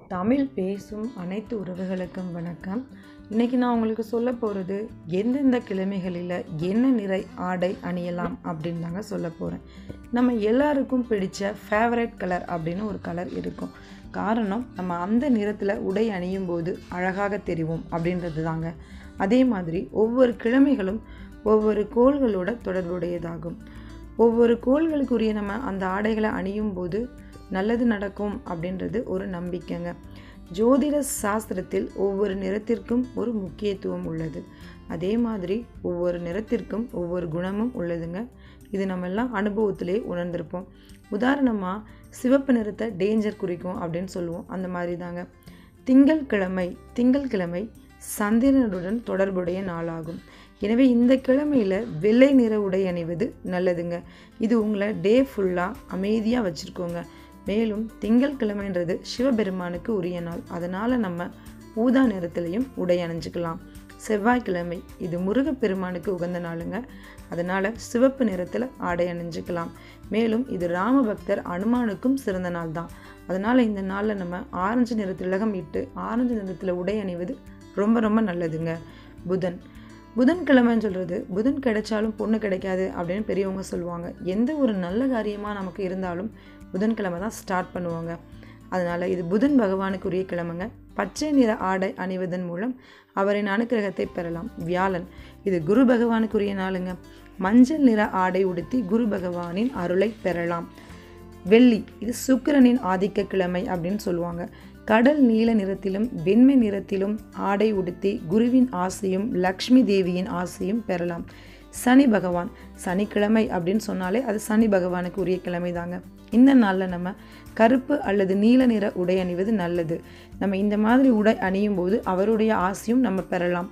தமிழ் பேசும் அனைத்து உறவுகளுக்கும் வணக்கம் இன்றைக்கி நான் உங்களுக்கு சொல்ல போகிறது எந்தெந்த கிழமைகளில் என்ன நிறை ஆடை அணியலாம் அப்படின்னு தாங்க சொல்ல போகிறேன் நம்ம எல்லாருக்கும் பிடிச்ச ஃபேவரட் கலர் அப்படின்னு ஒரு கலர் இருக்கும் காரணம் நம்ம அந்த நிறத்தில் உடை அணியும் போது அழகாக தெரிவோம் அப்படின்றது தாங்க அதே மாதிரி ஒவ்வொரு கிழமைகளும் ஒவ்வொரு கோள்களோட தொடர்புடையதாகும் ஒவ்வொரு கோள்களுக்குரிய நம்ம அந்த ஆடைகளை அணியும் போது நல்லது நடக்கும் அப்படின்றது ஒரு நம்பிக்கைங்க ஜோதிட சாஸ்திரத்தில் ஒவ்வொரு நிறத்திற்கும் ஒரு முக்கியத்துவம் உள்ளது அதே மாதிரி ஒவ்வொரு நிறத்திற்கும் ஒவ்வொரு குணமும் உள்ளதுங்க இது நம்ம எல்லாம் அனுபவத்திலே உணர்ந்திருப்போம் உதாரணமாக சிவப்பு நிறத்தை டேஞ்சர் குறிக்கும் அப்படின்னு சொல்லுவோம் அந்த மாதிரி தாங்க திங்கள் கிழமை திங்கள் கிழமை சந்திரனுடன் தொடர்புடைய நாளாகும் எனவே இந்த கிழமையில் வெள்ளை நிற உடை அணிவது நல்லதுங்க இது உங்களை டே ஃபுல்லாக அமைதியாக வச்சுருக்கோங்க மேலும் திங்கள் கிழமைன்றது சிவபெருமானுக்கு உரிய நாள் அதனால் நம்ம ஊதா நிறத்துலையும் உடை அணிஞ்சுக்கலாம் செவ்வாய்க்கிழமை இது முருகப்பெருமானுக்கு உகந்த நாளுங்க அதனால் சிவப்பு நிறத்தில் ஆடை அணிஞ்சுக்கலாம் மேலும் இது ராமபக்தர் அனுமானுக்கும் சிறந்த நாள் தான் அதனால் இந்த நாளில் நம்ம ஆரஞ்சு நிற திலகம் இட்டு ஆரஞ்சு நிறத்தில் உடை அணிவது ரொம்ப ரொம்ப நல்லதுங்க புதன் புதன்கிழமைன்னு சொல்கிறது புதன் கிடைச்சாலும் பொண்ணு கிடைக்காது அப்படின்னு பெரியவங்க சொல்லுவாங்க எந்த ஒரு நல்ல காரியமாக நமக்கு இருந்தாலும் புதன்கிழமை தான் ஸ்டார்ட் பண்ணுவாங்க அதனால் இது புதன் பகவானுக்குரிய கிழமைங்க பச்சை நிற ஆடை அணிவதன் மூலம் அவரின் அனுக்கிரகத்தை பெறலாம் வியாழன் இது குரு பகவானுக்குரிய நாளுங்க மஞ்சள் நிற ஆடை உடுத்தி குரு பகவானின் அருளை பெறலாம் வெள்ளி இது சுக்கிரனின் ஆதிக்க கிழமை அப்படின்னு சொல்லுவாங்க கடல் நீல நிறத்திலும் வெண்மை நிறத்திலும் ஆடை உடுத்தி குருவின் ஆசையும் லக்ஷ்மி தேவியின் ஆசையும் பெறலாம் சனி பகவான் சனிக்கிழமை அப்படின்னு சொன்னாலே அது சனி பகவானுக்கு உரிய கிழமை தாங்க இந்த நாளில் நம்ம கருப்பு அல்லது நீல நிற உடை அணிவது நல்லது நம்ம இந்த மாதிரி உடை அணியும் போது அவருடைய ஆசையும் நம்ம பெறலாம்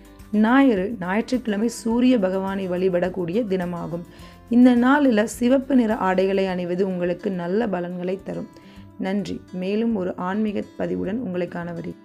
ஞாயிறு ஞாயிற்றுக்கிழமை சூரிய பகவானை வழிபடக்கூடிய தினமாகும் இந்த நாளில் சிவப்பு நிற ஆடைகளை அணிவது உங்களுக்கு நல்ல பலன்களை தரும் நன்றி மேலும் ஒரு ஆன்மீக பதிவுடன் உங்களை காண வரேன்